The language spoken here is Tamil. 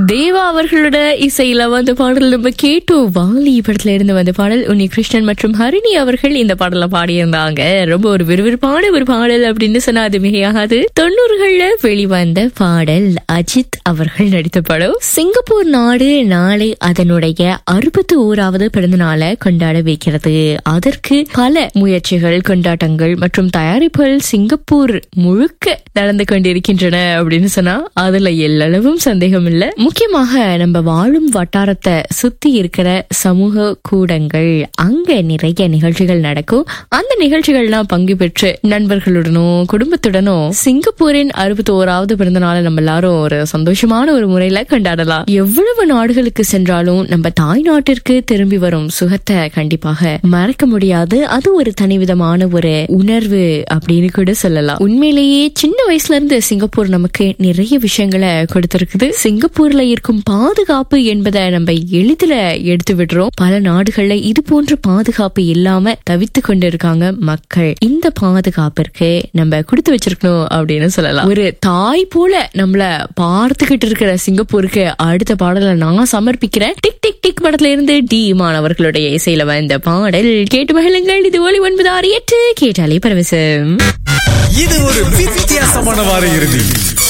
தேவா அவர்களோட இசையில வந்த பாடல் நம்ம கேட்டோம் வாலி படத்துல இருந்து வந்த பாடல் உன்னி கிருஷ்ணன் மற்றும் ஹரிணி அவர்கள் இந்த பாடல பாடியிருந்தாங்க ரொம்ப ஒரு விறுவிறுப்பான ஒரு பாடல் அப்படின்னு சொன்னா அது மிகையாகாது தொண்ணூறுகள்ல வெளிவந்த பாடல் அஜித் அவர்கள் நடித்த படம் சிங்கப்பூர் நாடு நாளை அதனுடைய அறுபத்தி ஓராவது பிறந்த நாளை கொண்டாட வைக்கிறது அதற்கு பல முயற்சிகள் கொண்டாட்டங்கள் மற்றும் தயாரிப்புகள் சிங்கப்பூர் முழுக்க நடந்து கொண்டிருக்கின்றன அப்படின்னு சொன்னா அதுல எல்லளவும் சந்தேகம் இல்ல முக்கியமாக நம்ம வாழும் வட்டாரத்தை சுத்தி இருக்கிற சமூக கூடங்கள் அங்க நிறைய நிகழ்ச்சிகள் நடக்கும் அந்த நிகழ்ச்சிகள்லாம் பங்கு பெற்று நண்பர்களுடனோ குடும்பத்துடனோ சிங்கப்பூரின் அறுபத்தி ஓராவது பிறந்த நாளை நம்ம எல்லாரும் ஒரு சந்தோஷமான ஒரு முறையில கொண்டாடலாம் எவ்வளவு நாடுகளுக்கு சென்றாலும் நம்ம தாய் நாட்டிற்கு திரும்பி வரும் சுகத்தை கண்டிப்பாக மறக்க முடியாது அது ஒரு தனிவிதமான ஒரு உணர்வு அப்படின்னு கூட சொல்லலாம் உண்மையிலேயே சின்ன வயசுல இருந்து சிங்கப்பூர் நமக்கு நிறைய விஷயங்களை கொடுத்திருக்குது சிங்கப்பூர்ல இருக்கும் பாதுகாப்பு என்பதை நம்ம எளிதில எடுத்து விடுறோம் பல நாடுகள்ல இது போன்ற பாதுகாப்பு இல்லாம தவித்து கொண்டு இருக்காங்க மக்கள் இந்த பாதுகாப்பிற்கு நம்ம கொடுத்து வச்சிருக்கணும் அப்படின்னு சொல்லலாம் ஒரு தாய் போல நம்மள பார்த்துக்கிட்டு இருக்கிற சிங்கப்பூருக்கு அடுத்த பாடலை நான் சமர்ப்பிக்கிறேன் டிக் டிக் டிக் படத்துல இருந்து டி மாணவர்களுடைய இசையில வந்த பாடல் கேட்டு மகிழுங்கள் இது ஒளி ஒன்பது ஆறு எட்டு கேட்டாலே பரவசம் இது ஒரு வித்தியாசமான வார இறுதி